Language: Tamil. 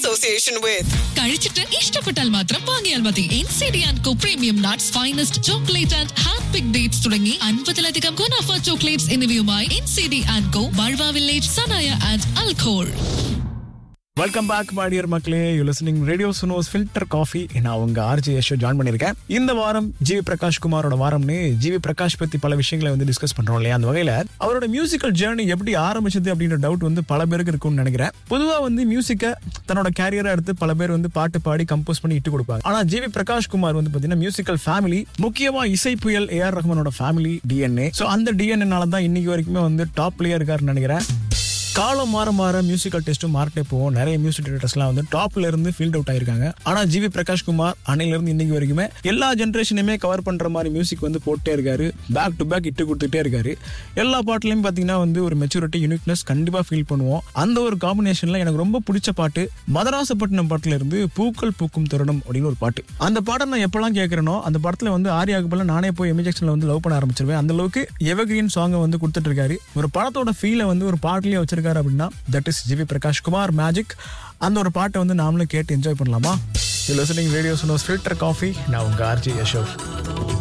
association with. കഴിച്ചിട്ട് ഇഷ്ടപ്പെട്ടാൽ മാത്രം വാങ്ങിയാൽ മതി N C D and co premium nuts finest chocolate and hand pick dates തുടങ്ങി അൻപതിലധികം ഗുണാഫ ചോക്ലേറ്റ്സ് എന്നിവയുമായി N C D and co ബൾവ വില്ലേജ് സനായ ആൻഡ് അൽഖോൾ வெல்கம் பேக் மாடியர் மக்களே யூ லிசனிங் ரேடியோ சுனோஸ் ஃபில்டர் காஃபி நான் உங்க ஆர்ஜி யஷோ ஜாயின் பண்ணியிருக்கேன் இந்த வாரம் ஜிவி பிரகாஷ் குமாரோட வாரம்னு ஜிவி பிரகாஷ் பத்தி பல விஷயங்களை வந்து டிஸ்கஸ் பண்றோம் இல்லையா அந்த வகையில அவரோட மியூசிக்கல் ஜேர்னி எப்படி ஆரம்பிச்சது அப்படின்ற டவுட் வந்து பல பேருக்கு இருக்கும்னு நினைக்கிறேன் பொதுவா வந்து மியூசிக்கை தன்னோட கேரியரா எடுத்து பல பேர் வந்து பாட்டு பாடி கம்போஸ் பண்ணி இட்டு கொடுப்பாங்க ஆனா ஜிவி பிரகாஷ் குமார் வந்து பாத்தீங்கன்னா மியூசிக்கல் ஃபேமிலி முக்கியமா இசை புயல் ஏஆர் ரஹ்மானோட ஃபேமிலி டிஎன்ஏ ஸோ அந்த டிஎன்ஏனால தான் இன்னைக்கு வரைக்குமே வந்து டாப் பிளேயர் இருக்காருன்னு நினைக்கிறேன் காலம் மாற மாற மியூசிக்கல் டெஸ்ட்டும் மாறிட்டே போகும் நிறைய மியூசிக் டேரக்டர்ஸ்லாம் வந்து டாப்ல இருந்து ஃபீல்ட் அவுட் ஆயிருக்காங்க ஆனா ஜிவி பிரகாஷ் குமார் அன்னையில இருந்து இன்னைக்கு வரைக்குமே எல்லா ஜென்ரேஷனையுமே கவர் பண்ற மாதிரி மியூசிக் வந்து போட்டே இருக்காரு பேக் டு பேக் இட்டு கொடுத்துட்டே இருக்காரு எல்லா பாட்டுலயும் பாத்தீங்கன்னா வந்து ஒரு மெச்சூரிட்டி யூனிக்னஸ் கண்டிப்பா ஃபீல் பண்ணுவோம் அந்த ஒரு காம்பினேஷன்ல எனக்கு ரொம்ப பிடிச்ச பாட்டு மதராசப்பட்டினம் பாட்டுல இருந்து பூக்கள் பூக்கும் தருணம் அப்படின்னு ஒரு பாட்டு அந்த பாட்டை நான் எப்பெல்லாம் கேட்கறேனோ அந்த படத்துல வந்து ஆரியாவுக்கு பதிலா நானே போய் எமிஜெக்ஷன்ல வந்து லவ் பண்ண ஆரம்பிச்சிருவேன் அந்த அளவுக்கு எவர்கிரீன் சாங்கை வந்து கொடுத்துட்டு இருக்காரு ஒரு படத்தோட ஃபீலை வந்து ஒரு பாட்டுலயே வச்சிருக்காரு அப்படின்னா that is GV Prakash Kumar magic அந்த ஒரு பாட்டை வந்து நாமளும் கேட்டு என்ஜாய் பண்ணலாமா லிசனிங் ரேடியோ சொன்னோஸ் ஃபில்டர் காஃபி நான் உங்க ஆர்ஜி யஷோப்